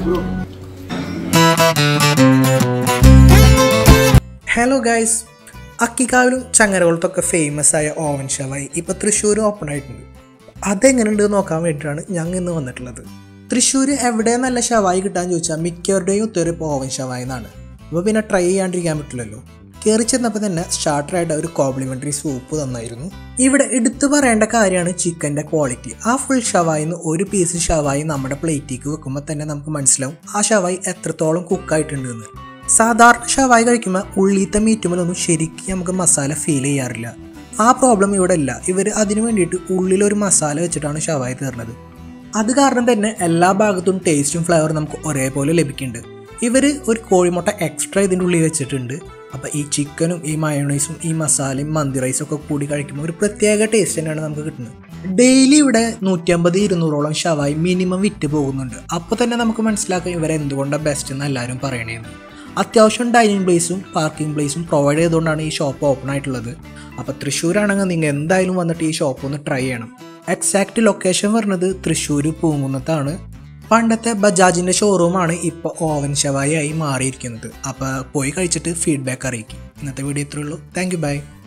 hello guys അക്കിക്കാവിലും ചങ്ങരകുളത്തൊക്കെ famous ആയ ഓവൻ ഷവായി ഇപ്പോൾ തൃശ്ശൂർ ഓപ്പൺ ആയിട്ടുണ്ട് അതെങ്ങനെയുണ്ട് എന്ന് നോക്കാൻ വേണ്ടിയിട്ടാണ് ഞങ്ങൾ ഇന്ന് വന്നിട്ടുള്ളത് തൃശ്ശൂർ എവിടെ നല്ല ഷവായി കിട്ടാൻ ചോദിച്ചാൽ മിക്കവരുടെയും ഉത്തരം ഇപ്പോൾ ഓവൻ ഷവായി എന്നാണ് അപ്പോൾ പിന്നെ ട്രൈ ചെയ്യാണ്ടിരിക്കാൻ പറ്റില്ലല്ലോ കയറി ചെന്നപ്പോൾ തന്നെ സ്റ്റാർട്ടറായിട്ട് ഒരു കോംപ്ലിമെൻ്ററി സൂപ്പ് തന്നായിരുന്നു ഇവിടെ എടുത്തു പറയേണ്ട കാര്യമാണ് ചിക്കൻ്റെ ക്വാളിറ്റി ആ ഫുൾ ഷവായിന്ന് ഒരു പീസ് ഷവായി നമ്മുടെ പ്ലേറ്റിലേക്ക് വെക്കുമ്പോൾ തന്നെ നമുക്ക് മനസ്സിലാവും ആ ഷവായി എത്രത്തോളം കുക്കായിട്ടുണ്ടെന്ന് സാധാരണ ഷവായി കഴിക്കുമ്പോൾ ഉള്ളിത്തെ മീറ്റുമ്പോഴൊന്നും ശരിക്കും നമുക്ക് മസാല ഫീൽ ചെയ്യാറില്ല ആ പ്രോബ്ലം ഇവിടെ ഇല്ല ഇവർ അതിന് വേണ്ടിയിട്ട് ഉള്ളിലൊരു മസാല വെച്ചിട്ടാണ് ഷവായി തീർന്നത് അത് കാരണം തന്നെ എല്ലാ ഭാഗത്തും ടേസ്റ്റും ഫ്ലേവറും നമുക്ക് ഒരേപോലെ ലഭിക്കുന്നുണ്ട് ഇവർ ഒരു കോഴിമുട്ട എക്സ്ട്രാ ഇതിൻ്റെ ഉള്ളിൽ വെച്ചിട്ടുണ്ട് അപ്പോൾ ഈ ചിക്കനും ഈ മയോണൈസും ഈ മസാലയും മന്തി റൈസും ഒക്കെ കൂടി കഴിക്കുമ്പോൾ ഒരു പ്രത്യേക ടേസ്റ്റ് തന്നെയാണ് നമുക്ക് കിട്ടുന്നത് ഡെയിലി ഇവിടെ നൂറ്റമ്പത് ഇരുന്നൂറോളം ഷവായി മിനിമം വിറ്റ് പോകുന്നുണ്ട് അപ്പോൾ തന്നെ നമുക്ക് മനസ്സിലാക്കാം ഇവരെ എന്തുകൊണ്ടാണ് ബെസ്റ്റ് എന്ന് എല്ലാവരും പറയണേന്ന് അത്യാവശ്യം ഡൈനിങ് പ്ലേസും പാർക്കിംഗ് പ്ലേസും പ്രൊവൈഡ് ചെയ്തുകൊണ്ടാണ് ഈ ഷോപ്പ് ഓപ്പൺ ആയിട്ടുള്ളത് അപ്പോൾ തൃശ്ശൂരാണെങ്കിൽ നിങ്ങൾ എന്തായാലും വന്നിട്ട് ഈ ഷോപ്പ് ഒന്ന് ട്രൈ ചെയ്യണം എക്സാക്റ്റ് ലൊക്കേഷൻ വരുന്നത് തൃശ്ശൂർ പൂങ്കുന്നത്താണ് പണ്ടത്തെ ബജാജിൻ്റെ ഷോറൂമാണ് ഇപ്പോൾ ഓവൻ ഷവായി ആയി മാറിയിരിക്കുന്നത് അപ്പോൾ പോയി കഴിച്ചിട്ട് ഫീഡ്ബാക്ക് അറിയിക്കും ഇന്നത്തെ വീഡിയോ ഇത്രയേ ഉള്ളൂ താങ്ക് യു ബൈ